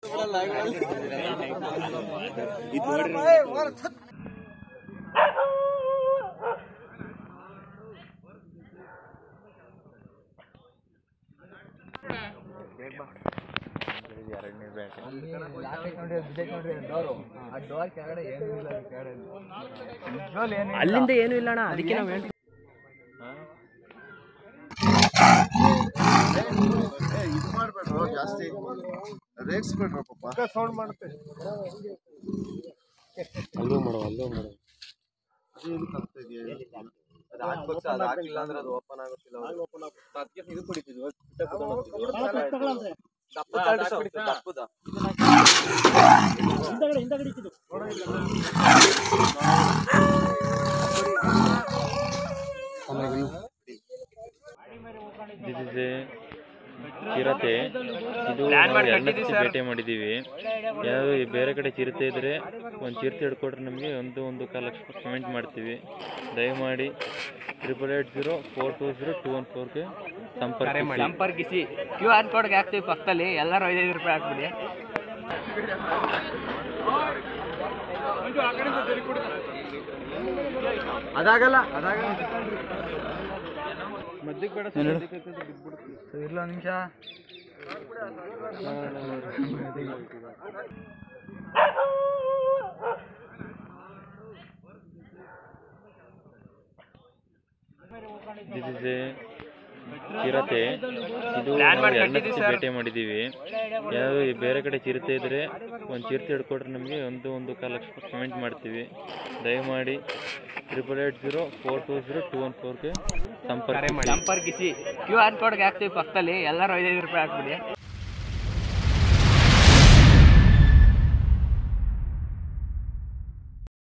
ಅಲ್ಲಿಂದ ಏನು ಇಲ್ಲ ಅಣ್ಣ ಅದಕ್ಕೆ ನಾವು ಹೇಳ್ತೀವಿ ಇದು ಮಾಡ್ಬೇಡ್ರು ಜಾಸ್ತಿ ರೇಗ್ಸ್ಬೇಡ್ರು ಪಾಪ ಸೌಂಡ್ ಮಾಡುತ್ತೆ ಅಲ್ಲೂ ಮಾಡೋ ಅಲ್ಲೂ ಮಾಡೋ ಅದು ಎಲ್ಲಿ ತಗ್ತಾ ಇದೆಯಾ? ದಿಸ್ ಇಸ್ ಎ ಚಿರತೆ ಇದು ನಾವು ಎರಡನೇ ಸತಿ ಭೇಟಿ ಮಾಡಿದ್ದೀವಿ ಯಾವುದು ಬೇರೆ ಕಡೆ ಚಿರತೆ ಇದ್ದರೆ ಒಂದು ಚಿರತೆ ಹಿಡ್ಕೊಟ್ರೆ ನಮಗೆ ಒಂದು ಒಂದು ಕಾಲು ಲಕ್ಷ ಪೇಮೆಂಟ್ ಮಾಡ್ತೀವಿ ದಯಮಾಡಿ triple eight zero four two zero two one ಫೋರ್ಗೆ ಸಂಪರ್ಕಿಸಿ ಸಂಪರ್ಕಿಸಿ ಕ್ಯೂ ಆರ್ ಕೋಡ್ಗೆ ಹಾಕ್ತೀವಿ ಪಕ್ಕದಲ್ಲಿ ಎಲ್ಲರೂ ಐದೈದು ರೂಪಾಯಿ ಹಾಕ್ಬಿಡಿ ಅದಾಗಲ್ಲ ಅದಾಗಲ್ಲ ಇಲ್ಲ ನಿಮಿಷ ದಿಸ್ ಇಸ್ ಎ ಚಿರತೆ ಇದು ನಾವು ಎರಡನೇ ಸತಿ ಭೇಟಿ ಮಾಡಿದ್ದೀವಿ ಯಾವುದು ಬೇರೆ ಕಡೆ ಚಿರತೆ ಇದ್ದರೆ ಒಂದು ಚಿರತೆ ಹಿಡ್ಕೊಟ್ರೆ ನಮಗೆ ಒಂದು ಒಂದು ಕಾಲು ಲಕ್ಷ ಪೇಮೆಂಟ್ ಮಾಡ್ತೀವಿ ದಯಮಾಡಿ triple eight zero four two zero two one ಫೋರ್ಗೆ ಸಂಪರ್ಕಿಸಿ ಸಂಪರ್ಕಿಸಿ ಕ್ಯೂ ಆರ್ ಕೋಡ್ಗೆ ಹಾಕ್ತೀವಿ ಪಕ್ಕದಲ್ಲಿ ಎಲ್ಲರೂ ಐದೈದು ರೂಪಾಯಿ ಹಾಕ್ಬಿಡಿ